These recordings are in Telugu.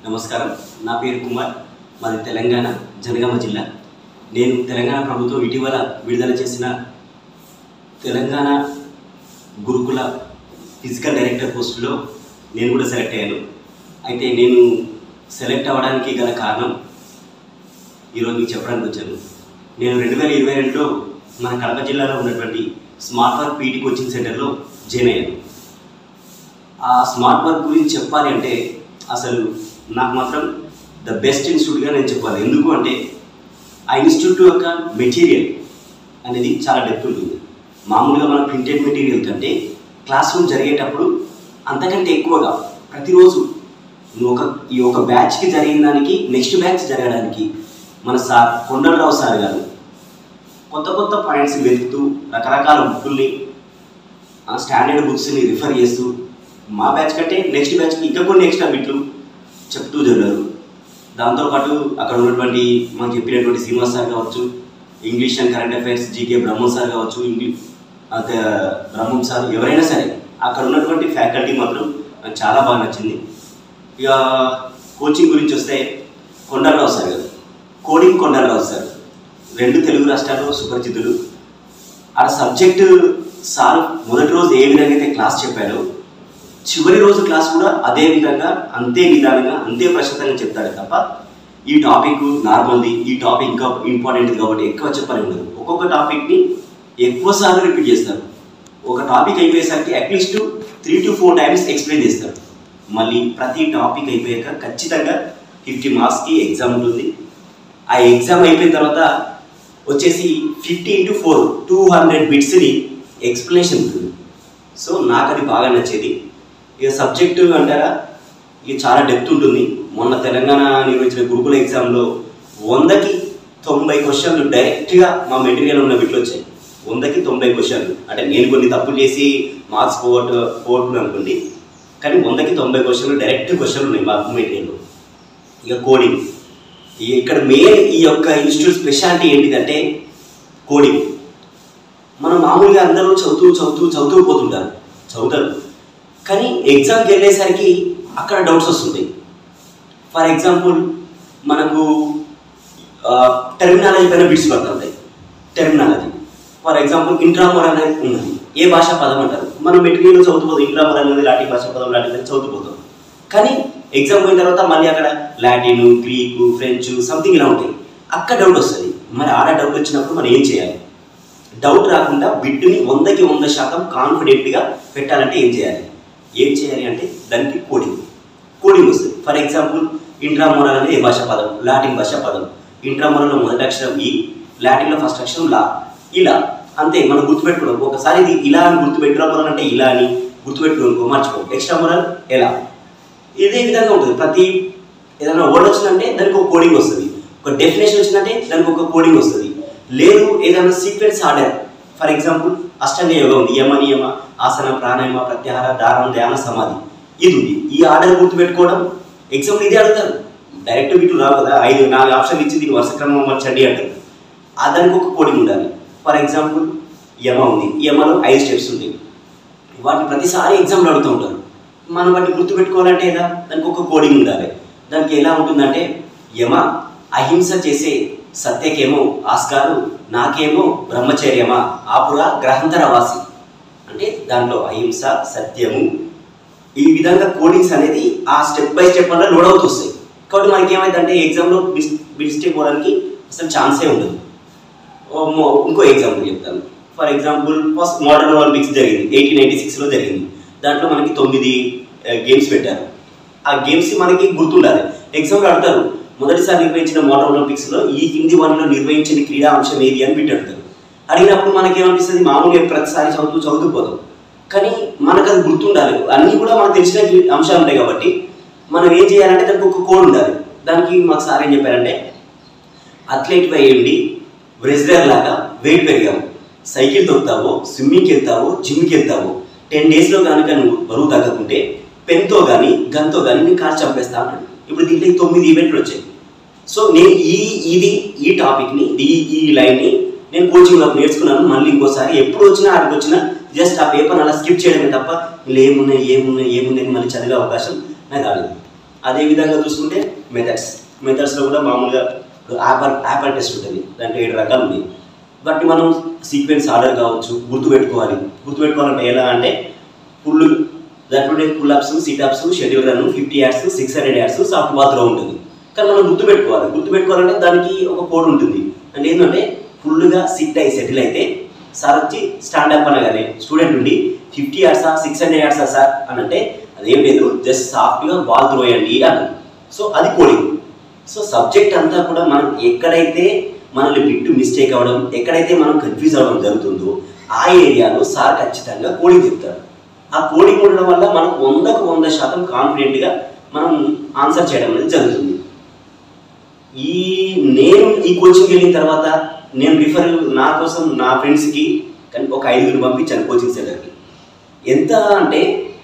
నమస్కారం నా పేరు కుమార్ మాది తెలంగాణ జనగామ జిల్లా నేను తెలంగాణ ప్రభుత్వం ఇటీవల విడుదల చేసిన తెలంగాణ గురుకుల ఫిజికల్ డైరెక్టర్ పోస్టులో నేను కూడా సెలెక్ట్ అయ్యాను అయితే నేను సెలెక్ట్ అవ్వడానికి గల కారణం ఈరోజు మీకు చెప్పడానికి వచ్చాను నేను రెండు వేల ఇరవై రెండులో మన కడప జిల్లాలో ఉన్నటువంటి స్మార్ట్ వర్క్ పీటీ కోచింగ్ సెంటర్లో జాయిన్ అయ్యాను ఆ స్మార్ట్ వర్క్ గురించి చెప్పాలి అంటే అసలు నాకు మాత్రం ద బెస్ట్ ఇన్స్టిట్యూట్గా నేను చెప్పాలి ఎందుకు అంటే ఆ ఇన్స్టిట్యూట్ యొక్క మెటీరియల్ అనేది చాలా డెప్త్ ఉంటుంది మామూలుగా మన ప్రింటెడ్ మెటీరియల్ కంటే క్లాస్ రూమ్ జరిగేటప్పుడు అంతకంటే ఎక్కువగా ప్రతిరోజు నువ్వు ఒక ఈ ఒక బ్యాచ్కి జరిగిన దానికి నెక్స్ట్ బ్యాచ్ జరగడానికి మన సార్ కొండలరావు సార్ గారు కొత్త కొత్త పాయింట్స్ వెతుకుతూ రకరకాల బుక్కుల్ని ఆ స్టాండర్డ్ బుక్స్ని రిఫర్ చేస్తూ మా బ్యాచ్ కంటే నెక్స్ట్ బ్యాచ్కి ఇంకా కొన్ని ఎక్స్ట్రా బిట్లు చెప్తూ జరిగారు దాంతోపాటు అక్కడ ఉన్నటువంటి మాకు చెప్పినటువంటి శ్రీనివాస్ సార్ కావచ్చు English and current affairs GK Brahmam sir కావచ్చు ఇంగ్లీష్ అదే బ్రహ్మం సార్ ఎవరైనా సరే అక్కడ ఉన్నటువంటి ఫ్యాకల్టీ మాత్రం నాకు చాలా బాగా నచ్చింది ఇక కోచింగ్ గురించి వస్తే కొండలరావు సార్ గారు కోడింగ్ కొండలరావు సార్ రెండు తెలుగు రాష్ట్రాల్లో సుపరిచితులు ఆ సబ్జెక్టు సార్ మొదటి రోజు ఏ విధంగా అయితే క్లాస్ చెప్పారో చివరి రోజు క్లాస్ కూడా అదే విధంగా అంతే నిదానంగా అంతే ప్రశాంతంగా చెప్తాడు తప్ప ఈ టాపిక్ నార్మల్ది ఈ టాపిక్ ఇంకా ఇంపార్టెంట్ కాబట్టి ఎక్కువ చెప్పని ఉండదు ఒక్కొక్క టాపిక్ని ఎక్కువ సార్లు రిపీట్ చేస్తారు ఒక టాపిక్ అయిపోయేసరికి at least three to four times explain చేస్తారు మళ్ళీ ప్రతి టాపిక్ అయిపోయాక ఖచ్చితంగా ఫిఫ్టీ మార్క్స్కి ఎగ్జామ్ ఉంటుంది ఆ ఎగ్జామ్ అయిపోయిన తర్వాత వచ్చేసి fifty into four two hundred బిట్స్ని ఎక్స్ప్లెనేషన్ ఉంటుంది సో నాకు అది బాగా నచ్చేది ఇక సబ్జెక్టు అంటారా ఇక చాలా డెప్త్ ఉంటుంది మొన్న తెలంగాణ నిర్వహించిన గురుకుల ఎగ్జామ్లో వందకి తొంభై క్వశ్చన్లు డైరెక్ట్గా మా మెటీరియల్ ఉన్న బిట్లు వచ్చాయి వందకి తొంభై క్వశ్చన్లు అంటే నేను కొన్ని తప్పులు చేసి మార్క్స్ పోగొట్టు పోగొట్టుకుని అనుకోండి కానీ వందకి తొంభై క్వశ్చన్లు డైరెక్ట్ క్వశ్చన్లు ఉన్నాయి మా మెటీరియల్లో ఇక కోడింగ్ ఈ ఇక్కడ మెయిన్ ఈ యొక్క ఇన్స్టిట్యూట్ స్పెషాలిటీ ఏంటిదంటే కోడింగ్ మనం మామూలుగా అందరూ చదువుతూ చదువుతూ చదువుతూ పోతుంటారు చదువుతారు కానీ ఎగ్జామ్కి వెళ్ళేసరికి అక్కడ డౌట్స్ వస్తుంటాయి ఫర్ ఎగ్జాంపుల్ మనకు టెర్మినాలజీ పైన బిట్స్ పడుతుంటాయి టెర్మినాలజీ ఫర్ ఎగ్జాంపుల్ ఇంట్రామోర్ అనేది ఉన్నది ఏ భాషా పదం అంటారు మనం మెటీరియల్ చదువుతుపోతాం ఇంట్రామోర్ అనేది లాటిన్ భాషా పదం లాటిన్ అనేది చదువుతుపోతాం కానీ ఎగ్జామ్ పోయిన తర్వాత మళ్ళీ అక్కడ లాటిన్ గ్రీక్ ఫ్రెంచ్ సంథింగ్ ఇలా ఉంటాయి అక్కడ డౌట్ వస్తుంది మరి ఆడ డౌట్ వచ్చినప్పుడు మనం ఏం చేయాలి డౌట్ రాకుండా బిడ్ని వందకి వంద శాతం కాన్ఫిడెంట్గా పెట్టాలంటే ఏం చేయాలి ఏం చేయాలి అంటే దానికి కోడింగ్ కోడింగ్ వస్తుంది ఫర్ ఎగ్జాంపుల్ ఇంట్రామోరల్ అనేది ఏ భాష పదం లాటిన్ భాష పదం ఇంట్రామోరల్లో మొదటి అక్షరం ఈ లాటిన్లో ఫస్ట్ అక్షరం లా ఇలా అంతే మనం గుర్తుపెట్టుకోవడం ఒకసారి ఇది ఇలా అని గుర్తుపెట్టుకోవడం అంటే ఇలా అని గుర్తుపెట్టుకోనుకో మర్చిపో ఎక్స్ట్రా మోరల్ ఎలా ఇదే విధంగా ఉంటుంది ప్రతి ఏదైనా వర్డ్ వచ్చిందంటే దానికి ఒక కోడింగ్ వస్తుంది ఒక డెఫినేషన్ వచ్చిందంటే దానికి ఒక కోడింగ్ వస్తుంది లేదు ఏదైనా సీక్వెన్స్ ఆర్డర్ ఫర్ ఎగ్జాంపుల్ అష్టాంగ యోగం ఉంది యమ నియమ ఆసన ప్రాణాయామ ప్రత్యాహార ధారణ ధ్యాన సమాధి ఇది ఉంది ఈ ఆర్డర్ గుర్తుపెట్టుకోవడం ఎగ్జాంపుల్ ఇదే అడుగుతారు డైరెక్ట్ వీటి రావు కదా ఐదు నాలుగు ఆప్షన్ ఇచ్చి దీని వరుస క్రమం మార్చండి అంటారు ఆ దానికి ఒక కోడింగ్ ఉండాలి ఫర్ ఎగ్జాంపుల్ యమ ఉంది యమలో ఐదు స్టెప్స్ ఉంటాయి వాటిని ప్రతిసారి ఎగ్జామ్లో అడుగుతూ ఉంటారు మనం వాటిని గుర్తుపెట్టుకోవాలంటే ఎలా దానికి ఒక కోడింగ్ ఉండాలి దానికి ఎలా ఉంటుందంటే యమ అహింస చేసే సత్యకేమో ఆస్కారు నాకేమో బ్రహ్మచర్యమా ఆపురా గ్రహంతర వాసి అంటే దాంట్లో అహింస సత్యము ఈ విధంగా కోడింగ్స్ అనేది ఆ స్టెప్ బై స్టెప్ వల్ల లోడ్ అవుతూ వస్తాయి కాబట్టి మనకి ఏమైందంటే ఎగ్జామ్లో మిస్టేక్ పోవడానికి అసలు ఛాన్సే ఉండదు ఓ మో- ఇంకో ఎగ్జాంపుల్ చెప్తాను for example first modern Olympics జరిగింది ఎయిటీన్ ఎయిటీ సిక్స్లో జరిగింది దాంట్లో మనకి తొమ్మిది గేమ్స్ పెట్టారు ఆ గేమ్స్ మనకి గుర్తుండాలి ఎగ్జామ్లో అడుగుతారు మొదటిసారి నిర్వహించిన మోడర్న్ ఒలింపిక్స్లో ఈ కింది వన్లో నిర్వహించిన క్రీడా అంశం ఏది అని పెట్టి అడుగుతారు అడిగినప్పుడు మనకి ఏమనిపిస్తుంది మామూలుగా ప్రతిసారి చదువుతూ చదువుకుపోతాం కానీ మనకు అది గుర్తుండాలి అన్నీ కూడా మనకు తెలిసిన కి- అంశాలు ఉంటాయి కాబట్టి మనం ఏం చేయాలంటే దానికి ఒక కోడ్ ఉండాలి దానికి మాకు సార్ ఏం చెప్పారంటే అథ్లెట్ అయ్యండి రెజ్లర్ లాగా వెయిట్ పెరిగావు సైకిల్ తొక్కుతావో స్విమ్మింగ్కి వెళ్తావో జిమ్కి వెళ్తావో టెన్ డేస్లో కనుక నువ్వు బరువు తగ్గకుంటే పెన్తో కానీ గన్తో కానీ నేను కార్ చంపేస్తా అంటాడు ఇప్పుడు దీంట్లో ఈ తొమ్మిది ఈవెంట్లు వచ్చాయి సో నేను ఈ ఇది ఈ టాపిక్ని ఈ ఈ లైన్ని నేను కోచింగ్లో నేర్చుకున్నాను మళ్ళీ ఇంకోసారి ఎప్పుడు వచ్చినా ఆడికి వచ్చినా జస్ట్ ఆ పేపర్ అలా స్కిప్ చేయడమే తప్ప ఇలా ఏమున్నాయి ఏమున్నాయి ఏమున్నాయి అని మళ్ళీ చదివే అవకాశం నాకు రాలేదు అదే విధంగా చూసుకుంటే మెథడ్స్ మెథడ్స్లో కూడా మామూలుగా యాపర్ యాపర్ టెస్ట్ ఉంటుంది దాంట్లో ఏడు రకాలు ఉన్నాయి బట్ మనం సీక్వెన్స్ ఆర్డర్ కావచ్చు గుర్తుపెట్టుకోవాలి గుర్తుపెట్టుకోవాలంటే ఎలా అంటే ఫుల్ దాంట్లో pull ups sit ups shuttle run fifty yards six hundred yards soft బాత్లో ఉంటుంది కానీ మనం గుర్తుపెట్టుకోవాలి గుర్తుపెట్టుకోవాలంటే దానికి ఒక కోడ్ ఉంటుంది అంటే ఏంటంటే ఫుల్గా సిట్ అయి సెటిల్ అయితే సార్ వచ్చి స్టాండప్ అనగానే స్టూడెంట్ ఉండి ఫిఫ్టీ యాడ్సా సిక్స్ హండ్రెడ్ యాడ్సా సార్ అని అంటే అదేం లేదు జస్ట్ సాఫ్ట్గా బాల్ త్రోయండి అని సో అది కోడింగ్ సో సబ్జెక్ట్ అంతా కూడా మనం ఎక్కడైతే మనల్ని బిట్టు మిస్టేక్ అవ్వడం ఎక్కడైతే మనం కన్ఫ్యూజ్ అవ్వడం జరుగుతుందో ఆ ఏరియాలో సార్ ఖచ్చితంగా కోడింగ్ చెప్తారు ఆ కోడింగ్ ఉండడం వల్ల మనం వందకు వంద శాతం కాన్ఫిడెంట్గా మనం ఆన్సర్ చేయడం అనేది జరుగుతుంది ఈ నేను ఈ కోచింగ్ వెళ్ళిన తర్వాత నేను రిఫర్ నా కోసం నా ఫ్రెండ్స్కి కానీ ఒక ఐదుగురు పంపించాను కోచింగ్ సెంటర్కి ఎంత అంటే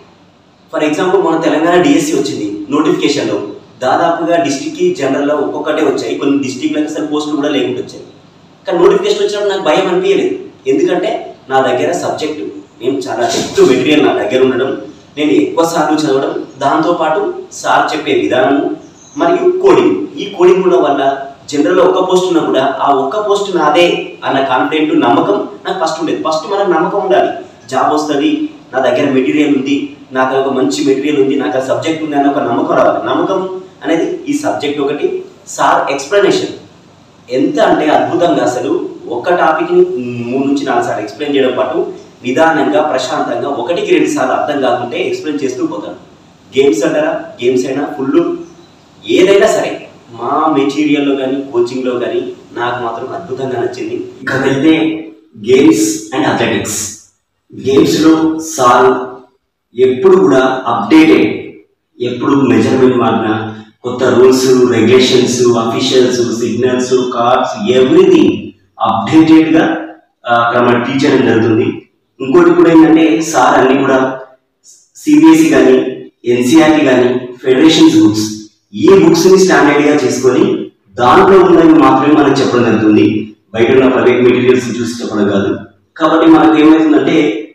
ఫర్ ఎగ్జాంపుల్ మన తెలంగాణ డిఎస్సి వచ్చింది నోటిఫికేషన్లో దాదాపుగా డిస్టిక్కి జనరల్లో ఒక్కొక్కటే వచ్చాయి కొన్ని డిస్టిక్లకు అసలు పోస్టులు కూడా లేకుండా వచ్చాయి కానీ నోటిఫికేషన్ వచ్చినప్పుడు నాకు భయం అనిపించలేదు ఎందుకంటే నా దగ్గర సబ్జెక్టు నేను చాలా డెప్త్ మెటీరియల్ నా దగ్గర ఉండడం నేను ఎక్కువ సార్లు చదవడం దాంతోపాటు సార్ చెప్పే విధానము మరియు కోడింగ్ ఈ కోడింగ్ ఉండడం వల్ల జనరల్లో ఒక్క పోస్ట్ ఉన్నా కూడా ఆ ఒక్క పోస్ట్ నాదే అన్న కాన్ఫిడెంట్ నమ్మకం నాకు ఫస్ట్ ఉండేది ఫస్ట్ మనకు నమ్మకం ఉండాలి జాబ్ వస్తుంది నా దగ్గర మెటీరియల్ ఉంది నాకు ఒక మంచి మెటీరియల్ ఉంది నాకు ఆ సబ్జెక్ట్ ఉంది అన్న ఒక నమ్మకం రావాలి నమ్మకం అనేది ఈ సబ్జెక్ట్ ఒకటి సార్ ఎక్స్ప్లెనేషన్ ఎంత అంటే అద్భుతంగా అసలు ఒక టాపిక్ని మూడు నుంచి నాలుగు సార్లు ఎక్స్ప్లెయిన్ చేయడం పాటు నిదానంగా ప్రశాంతంగా ఒకటికి రెండు సార్లు అర్థం కాకుంటే ఎక్స్ప్లెయిన్ చేస్తూ పోతాను గేమ్స్ అంటారా గేమ్స్ అయినా ఫుల్ ఏదైనా సరే మా మెటీరియల్లో కానీ కోచింగ్లో కానీ నాకు మాత్రం అద్భుతంగా నచ్చింది ఇకైతే గేమ్స్ అండ్ అథ్లెటిక్స్ గేమ్స్లో సార్ ఎప్పుడు కూడా అప్డేటెడ్ ఎప్పుడు మెజర్మెంట్ మారినా కొత్త rules regulations officials signals cards everything అప్డేటెడ్గా అక్కడ మన టీచర్ జరుగుతుంది ఇంకోటి కూడా ఏంటంటే సార్ అన్ని కూడా సిబిఎస్ఈ కానీ ఎన్సీఆర్టీ కానీ ఫెడరేషన్స్ బుక్స్ ఈ బుక్స్ ని స్టాండర్డ్ గా చేసుకొని దాంట్లో ఉన్నవి మాత్రమే మనకు చెప్పడం జరుగుతుంది బయట ఉన్న ప్రైవేట్ మెటీరియల్స్ చూసి చెప్పడం కాదు కాబట్టి మనకు ఏమవుతుందంటే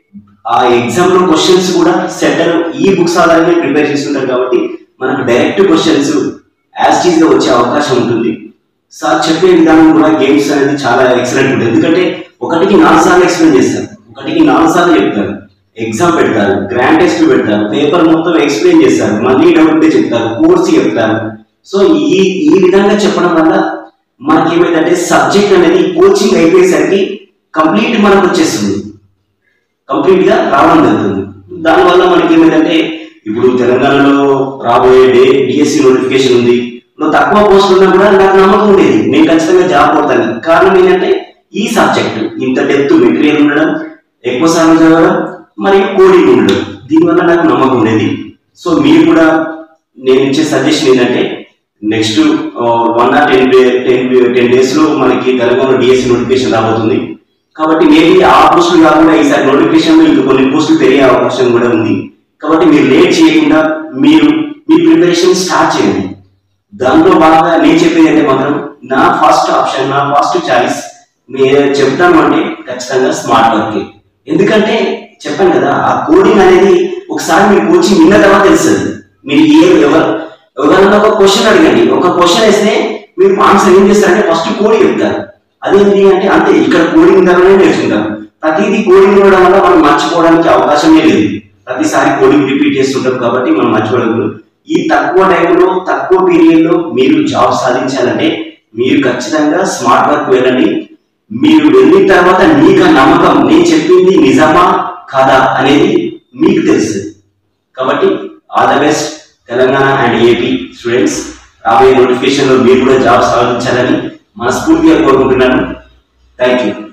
ఆ ఎగ్జామ్ లో క్వశ్చన్స్ కూడా సెంటర్ ఈ బుక్స్ ఆధారంగా ప్రిపేర్ చేస్తుంటారు కాబట్టి మనకు డైరెక్ట్ క్వశ్చన్స్ యాజ్ టీజ్ గా వచ్చే అవకాశం ఉంటుంది సార్ చెప్పే విధానం కూడా గేమ్స్ అనేది చాలా ఎక్సలెంట్ ఉంటుంది ఎందుకంటే ఒకటికి నాలుగు సార్లు ఎక్స్ప్లెయిన్ చేస్తారు ఒకటికి నాలుగు సార్లు చెప్తారు ఎగ్జామ్ పెడతారు గ్రాండ్ టెస్ట్ పెడతారు పేపర్ మొత్తం ఎక్స్ప్లెయిన్ చేస్తారు మళ్ళీ డౌట్ ఉంటే చెప్తారు కోర్స్ చెప్తారు సో ఈ ఈ విధంగా చెప్పడం వల్ల మనకి ఏమైందంటే సబ్జెక్ట్ అనేది కోచింగ్ అయిపోయేసరికి కంప్లీట్ మనకు వచ్చేస్తుంది కంప్లీట్ గా రావడం జరుగుతుంది దానివల్ల మనకి ఏమైందంటే ఇప్పుడు తెలంగాణలో రాబోయే డే డిఎస్సి నోటిఫికేషన్ ఉంది నువ్వు తక్కువ పోస్ట్ ఉన్నా కూడా నాకు నమ్మకం ఉండేది నేను ఖచ్చితంగా జాబ్ కొడతాను కారణం ఏంటంటే ఈ సబ్జెక్ట్ ఇంత డెప్త్ మెటీరియల్ ఉండడం ఎక్కువ సార్లు చదవడం మరియు కోడింగ్ ఉండడం దీనివల్ల నాకు నమ్మకం ఉండేది సో మీరు కూడా నేను ఇచ్చే సజెషన్ ఏంటంటే next one or ten day ten ten days లో మనకి తెలంగాణ డిఎస్సి నోటిఫికేషన్ రాబోతుంది కాబట్టి మేబీ ఆ పోస్టులు కాకుండా ఈసారి నోటిఫికేషన్ లో ఇంకా కొన్ని పోస్టులు పెరిగే అవకాశం కూడా ఉంది కాబట్టి మీరు లేట్ చేయకుండా మీరు మీ ప్రిపరేషన్ స్టార్ట్ చేయండి దాంట్లో బాగా నేను చెప్పేది అంటే మాత్రం నా ఫస్ట్ ఆప్షన్ నా ఫస్ట్ చాయిస్ మీరు చెప్తాను అంటే ఖచ్చితంగా స్మార్ట్ వర్క్ ఎందుకంటే చెప్పాను కదా ఆ కోడింగ్ అనేది ఒకసారి మీరు కోచింగ్ విన్న తర్వాత తెలుస్తుంది మీరు ఏ ఎవరు ఎవరైనా ఒక క్వశ్చన్ అడగండి ఒక క్వశ్చన్ వేస్తే మీరు ఆన్సర్ ఏం చేస్తారంటే ఫస్ట్ కోడింగ్ చెప్తారు అదేంటి అంటే అంతే ఇక్కడ కోడింగ్ ద్వారానే నేర్చుకుంటాం ప్రతిదీ కోడింగ్ ఉండడం వల్ల మనం మర్చిపోవడానికి అవకాశమే లేదు ప్రతిసారి కోడింగ్ రిపీట్ చేస్తుంటాం కాబట్టి మనం మర్చిపోవడం లేదు. ఈ తక్కువ టైంలో తక్కువ పీరియడ్ లో మీరు జాబ్ సాధించాలంటే మీరు ఖచ్చితంగా స్మార్ట్ వర్క్ వెళ్ళండి మీరు వెళ్ళిన తర్వాత మీకు ఆ నమ్మకం నేను చెప్పింది నిజమా కాదా అనేది మీకు తెలుస్తుంది కాబట్టి all the best Telangana and AP students రాబోయే నోటిఫికేషన్ లో మీరు కూడా జాబ్ సాధించాలని మనస్ఫూర్తిగా కోరుకుంటున్నాను థ్యాంక్ యూ